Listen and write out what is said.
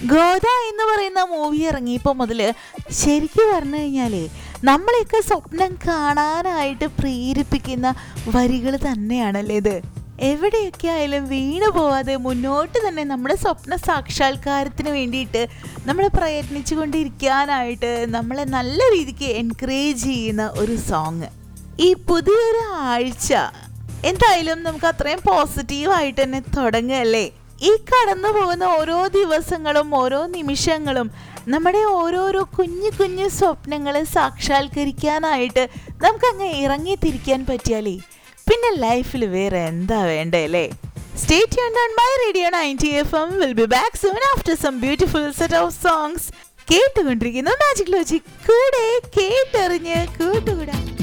ഗോദ എന്ന് പറയുന്ന മൂവി ഇറങ്ങിയപ്പോൾ മുതൽ ശരിക്കും പറഞ്ഞു കഴിഞ്ഞാലേ നമ്മളെയൊക്കെ സ്വപ്നം കാണാനായിട്ട് പ്രേരിപ്പിക്കുന്ന വരികൾ തന്നെയാണല്ലേ ഇത് എവിടെയൊക്കെ ആയാലും വീണു പോവാതെ മുന്നോട്ട് തന്നെ നമ്മുടെ സ്വപ്ന സാക്ഷാത്കാരത്തിന് വേണ്ടിയിട്ട് നമ്മൾ പ്രയത്നിച്ചു കൊണ്ടിരിക്കാനായിട്ട് നമ്മളെ നല്ല രീതിക്ക് എൻകറേജ് ചെയ്യുന്ന ഒരു സോങ് ഈ പുതിയൊരു ആഴ്ച എന്തായാലും നമുക്ക് അത്രയും പോസിറ്റീവായിട്ട് തന്നെ തുടങ്ങല്ലേ ഈ കടന്നു പോകുന്ന ഓരോ ദിവസങ്ങളും ഓരോ നിമിഷങ്ങളും നമ്മുടെ ഓരോരോ കുഞ്ഞു കുഞ്ഞു സ്വപ്നങ്ങളെ സാക്ഷാത്കരിക്കാനായിട്ട് നമുക്കങ്ങ് ഇറങ്ങിത്തിരിക്കാൻ പറ്റിയാലേ പിന്നെ ലൈഫിൽ വേറെ എന്താ വേണ്ടേ അല്ലേ stay tuned on my radio ninety F M will be back soon after some beautiful set of songs കേട്ടുകൊണ്ടിരിക്കുന്ന മാജിക് ലോജിക് കൂടെ കേട്ടറിഞ്ഞ് കൂട്ടുകൂടാം